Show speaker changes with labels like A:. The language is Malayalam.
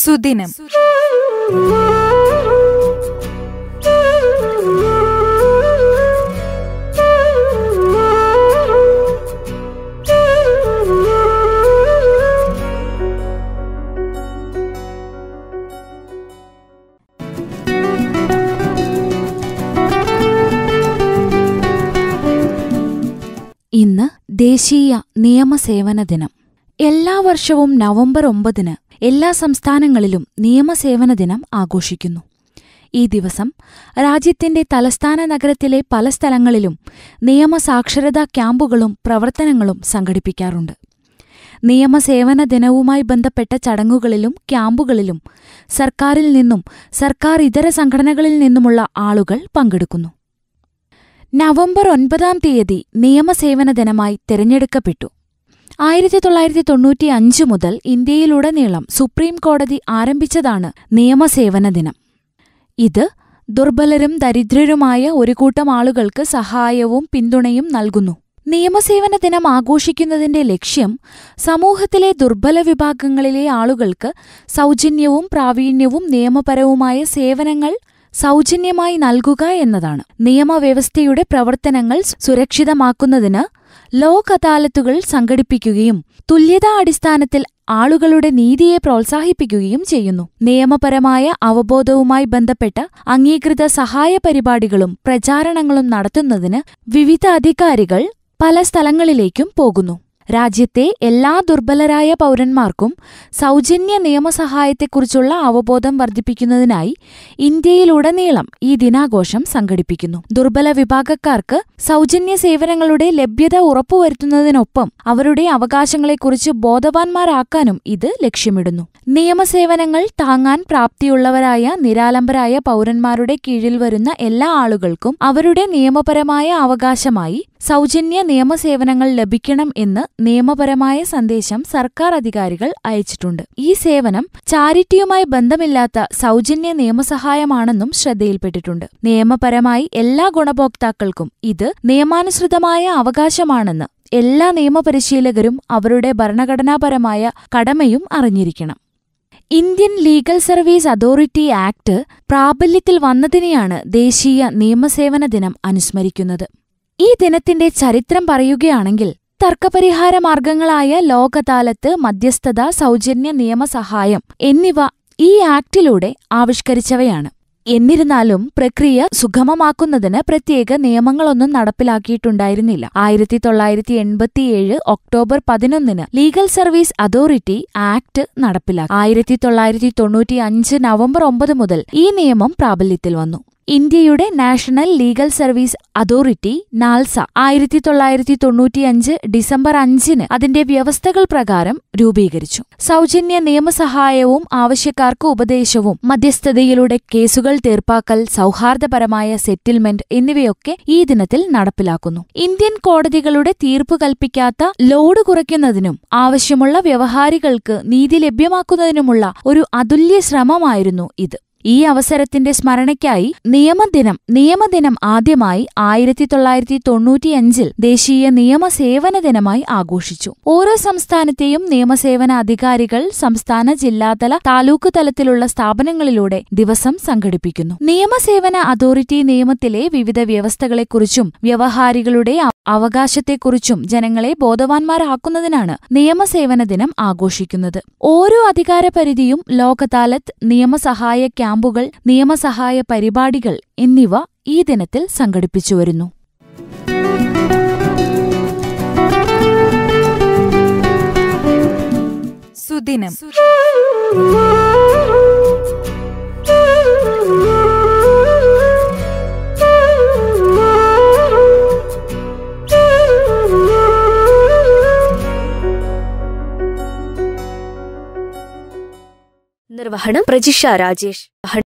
A: സുദിനം
B: ഇന്ന് ദേശീയ നിയമസേവന ദിനം എല്ലാ വർഷവും നവംബർ ഒമ്പതിന് എല്ലാ സംസ്ഥാനങ്ങളിലും നിയമസേവന ദിനം ആഘോഷിക്കുന്നു ഈ ദിവസം രാജ്യത്തിന്റെ തലസ്ഥാന നഗരത്തിലെ പല സ്ഥലങ്ങളിലും നിയമസാക്ഷരതാ ക്യാമ്പുകളും പ്രവർത്തനങ്ങളും സംഘടിപ്പിക്കാറുണ്ട് നിയമസേവന ദിനവുമായി ബന്ധപ്പെട്ട ചടങ്ങുകളിലും ക്യാമ്പുകളിലും സർക്കാരിൽ നിന്നും സർക്കാർ ഇതര സംഘടനകളിൽ നിന്നുമുള്ള ആളുകൾ പങ്കെടുക്കുന്നു നവംബർ ഒൻപതാം തീയതി നിയമസേവന ദിനമായി തിരഞ്ഞെടുക്കപ്പെട്ടു ആയിരത്തി തൊള്ളായിരത്തി തൊണ്ണൂറ്റി അഞ്ച് മുതൽ ഇന്ത്യയിലുടനീളം സുപ്രീം കോടതി ആരംഭിച്ചതാണ് നിയമസേവന ദിനം ഇത് ദുർബലരും ദരിദ്രരുമായ ഒരു കൂട്ടം ആളുകൾക്ക് സഹായവും പിന്തുണയും നൽകുന്നു നിയമസേവന ദിനം ആഘോഷിക്കുന്നതിന്റെ ലക്ഷ്യം സമൂഹത്തിലെ ദുർബല വിഭാഗങ്ങളിലെ ആളുകൾക്ക് സൗജന്യവും പ്രാവീണ്യവും നിയമപരവുമായ സേവനങ്ങൾ സൗജന്യമായി നൽകുക എന്നതാണ് നിയമവ്യവസ്ഥയുടെ പ്രവർത്തനങ്ങൾ സുരക്ഷിതമാക്കുന്നതിന് ലോക് അദാലത്തുകൾ സംഘടിപ്പിക്കുകയും തുല്യതാ അടിസ്ഥാനത്തിൽ ആളുകളുടെ നീതിയെ പ്രോത്സാഹിപ്പിക്കുകയും ചെയ്യുന്നു നിയമപരമായ അവബോധവുമായി ബന്ധപ്പെട്ട അംഗീകൃത സഹായ പരിപാടികളും പ്രചാരണങ്ങളും നടത്തുന്നതിന് വിവിധ അധികാരികൾ പല സ്ഥലങ്ങളിലേക്കും പോകുന്നു രാജ്യത്തെ എല്ലാ ദുർബലരായ പൗരന്മാർക്കും സൗജന്യ നിയമസഹായത്തെക്കുറിച്ചുള്ള അവബോധം വർദ്ധിപ്പിക്കുന്നതിനായി ഇന്ത്യയിലുടനീളം ഈ ദിനാഘോഷം സംഘടിപ്പിക്കുന്നു ദുർബല വിഭാഗക്കാർക്ക് സൗജന്യ സേവനങ്ങളുടെ ലഭ്യത ഉറപ്പുവരുത്തുന്നതിനൊപ്പം അവരുടെ അവകാശങ്ങളെക്കുറിച്ച് ബോധവാന്മാരാക്കാനും ഇത് ലക്ഷ്യമിടുന്നു നിയമസേവനങ്ങൾ താങ്ങാൻ പ്രാപ്തിയുള്ളവരായ നിരാലംബരായ പൗരന്മാരുടെ കീഴിൽ വരുന്ന എല്ലാ ആളുകൾക്കും അവരുടെ നിയമപരമായ അവകാശമായി സൗജന്യ നിയമസേവനങ്ങൾ ലഭിക്കണം എന്ന് നിയമപരമായ സന്ദേശം സർക്കാർ അധികാരികൾ അയച്ചിട്ടുണ്ട് ഈ സേവനം ചാരിറ്റിയുമായി ബന്ധമില്ലാത്ത സൗജന്യ നിയമസഹായമാണെന്നും ശ്രദ്ധയിൽപ്പെട്ടിട്ടുണ്ട് നിയമപരമായി എല്ലാ ഗുണഭോക്താക്കൾക്കും ഇത് നിയമാനുസൃതമായ അവകാശമാണെന്ന് എല്ലാ നിയമപരിശീലകരും അവരുടെ ഭരണഘടനാപരമായ കടമയും അറിഞ്ഞിരിക്കണം Indian legal service authority act പ്രാബല്യത്തിൽ വന്നതിനെയാണ് ദേശീയ നിയമസേവന ദിനം അനുസ്മരിക്കുന്നത് ഈ ദിനത്തിന്റെ ചരിത്രം പറയുകയാണെങ്കിൽ തർക്കപരിഹാര മാർഗങ്ങളായ ലോക് അദാലത്ത് മധ്യസ്ഥത സൗജന്യ നിയമസഹായം എന്നിവ ഈ ആക്ടിലൂടെ ആവിഷ്കരിച്ചവയാണ് എന്നിരുന്നാലും പ്രക്രിയ സുഗമമാക്കുന്നതിന് പ്രത്യേക നിയമങ്ങളൊന്നും നടപ്പിലാക്കിയിട്ടുണ്ടായിരുന്നില്ല ആയിരത്തി തൊള്ളായിരത്തി എൺപത്തിയേഴ് ഒക്ടോബർ പതിനൊന്നിന് ലീഗൽ സർവീസ് അതോറിറ്റി ആക്ട് നടപ്പിലാക്കി ആയിരത്തി തൊള്ളായിരത്തി തൊണ്ണൂറ്റി അഞ്ച് നവംബർ ഒമ്പത് മുതൽ ഈ നിയമം പ്രാബല്യത്തിൽ വന്നു ഇന്ത്യയുടെ national legal service authority NALSA ആയിരത്തി തൊള്ളായിരത്തി തൊണ്ണൂറ്റിയഞ്ച് ഡിസംബർ അഞ്ചിന് അതിന്റെ വ്യവസ്ഥകൾ പ്രകാരം രൂപീകരിച്ചു സൗജന്യ നിയമസഹായവും ആവശ്യക്കാർക്ക് ഉപദേശവും മധ്യസ്ഥതയിലൂടെ കേസുകൾ തീർപ്പാക്കൽ സൗഹാർദ്ദപരമായ സെറ്റിൽമെന്റ് എന്നിവയൊക്കെ ഈ ദിനത്തിൽ നടപ്പിലാക്കുന്നു ഇന്ത്യൻ കോടതികളുടെ തീർപ്പ് കൽപ്പിക്കാത്ത ലോഡ് കുറയ്ക്കുന്നതിനും ആവശ്യമുള്ള വ്യവഹാരികൾക്ക് നീതി ലഭ്യമാക്കുന്നതിനുമുള്ള ഒരു അതുല്യ ശ്രമമായിരുന്നു ഇത് ഈ അവസരത്തിന്റെ സ്മരണയ്ക്കായി നിയമദിനം നിയമദിനം ആദ്യമായി ആയിരത്തി തൊള്ളായിരത്തി തൊണ്ണൂറ്റിയഞ്ചിൽ ദേശീയ നിയമസേവന ദിനമായി ആഘോഷിച്ചു ഓരോ സംസ്ഥാനത്തെയും നിയമസേവന അധികാരികൾ സംസ്ഥാന ജില്ലാതല താലൂക്ക് തലത്തിലുള്ള സ്ഥാപനങ്ങളിലൂടെ ദിവസം സംഘടിപ്പിക്കുന്നു നിയമസേവന അതോറിറ്റി നിയമത്തിലെ വിവിധ വ്യവസ്ഥകളെക്കുറിച്ചും വ്യവഹാരികളുടെ അവകാശത്തെക്കുറിച്ചും ജനങ്ങളെ ബോധവാന്മാരാക്കുന്നതിനാണ് നിയമസേവന ദിനം ആഘോഷിക്കുന്നത് ഓരോ അധികാരപരിധിയും ലോക് അദാലത്ത് നിയമസഹായ ക്യാമ്പുകൾ നിയമസഹായ പരിപാടികൾ എന്നിവ ഈ ദിനത്തിൽ സംഘടിപ്പിച്ചുവരുന്നു
A: സുദിനം
C: നിർവഹണം പ്രജിഷ രാജേഷ്